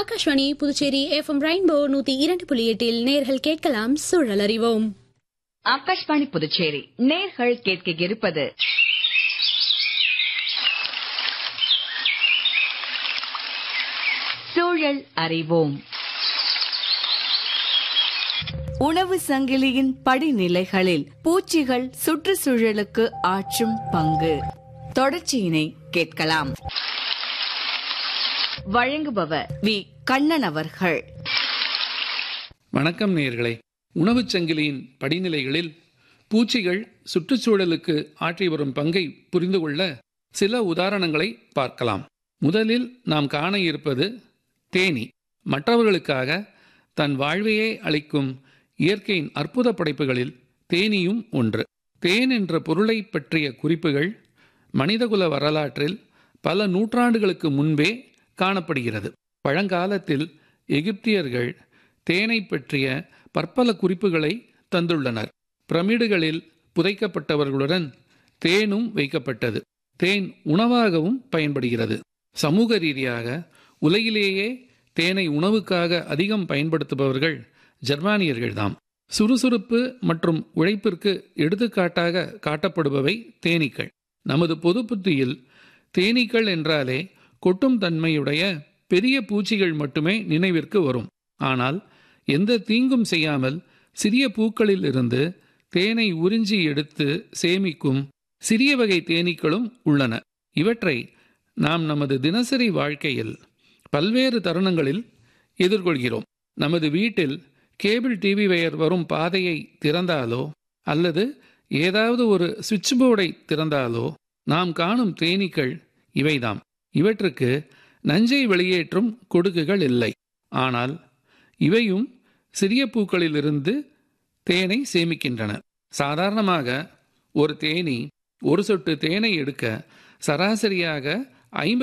Akashvani Puducherry FM rainbow நூத்தி இரண்டு புள்ளி எட்டில் நேர்கள் கேட்கலாம் சூழல் அறிவோம் ஆகாஷ்வாணி புதுச்சேரி நேர்கள் கேட்க இருப்பது சூழல் அறிவோம் உணவு சங்கிலியின் படிநிலைகளில் பூச்சிகள் சுற்றுச்சூழலுக்கு ஆற்றும் பங்கு தொடர்ச்சியினை கேட்கலாம் வழங்குபவர் வி கண்ணன் அவர்கள் வணக்கம் நேயர்களே உணவுச் சங்கிலியின் படிநிலைகளில் பூச்சிகள் சுற்றுச்சூழலுக்கு ஆற்றி வரும் பங்கை புரிந்து கொள்ள சில உதாரணங்களை பார்க்கலாம் முதலில் நாம் காண இருப்பது தேனி மற்றவர்களுக்காக தன் வாழ்வையே அளிக்கும் இயற்கையின் அற்புத படைப்புகளில் தேனியும் ஒன்று தேன் என்ற பொருளை பற்றிய குறிப்புகள் மனிதகுல வரலாற்றில் பல நூற்றாண்டுகளுக்கு முன்பே காணப்படுகிறது பழங்காலத்தில் எகிப்தியர்கள் தேனை பற்றிய பற்பல குறிப்புகளை தந்துள்ளனர் பிரமிடுகளில் புதைக்கப்பட்டவர்களுடன் தேனும் வைக்கப்பட்டது தேன் உணவாகவும் பயன்படுகிறது சமூக ரீதியாக உலகிலேயே தேனை உணவுக்காக அதிகம் பயன்படுத்துபவர்கள் ஜெர்மானியர்கள்தாம் சுறுசுறுப்பு மற்றும் உழைப்பிற்கு எடுத்துக்காட்டாக காட்டப்படுபவை தேனீக்கள் நமது பொது புத்தியில் தேனீக்கள் என்றாலே கொட்டும் தன்மையுடைய பெரிய பூச்சிகள் மட்டுமே நினைவிற்கு வரும் ஆனால் எந்த தீங்கும் செய்யாமல் சிறிய பூக்களில் இருந்து தேனை உறிஞ்சி எடுத்து சேமிக்கும் சிறிய வகை தேனீக்களும் உள்ளன இவற்றை நாம் நமது தினசரி வாழ்க்கையில் பல்வேறு தருணங்களில் எதிர்கொள்கிறோம் நமது வீட்டில் கேபிள் டிவி வயர் வரும் பாதையை திறந்தாலோ அல்லது ஏதாவது ஒரு சுவிட்ச் போர்டை திறந்தாலோ நாம் காணும் தேனீக்கள் இவைதாம் இவற்றுக்கு நஞ்சை வெளியேற்றும் கொடுக்குகள் இல்லை ஆனால் இவையும் சிறிய பூக்களிலிருந்து தேனை சேமிக்கின்றன சாதாரணமாக ஒரு தேனி ஒரு சொட்டு தேனை எடுக்க சராசரியாக ஐம்பது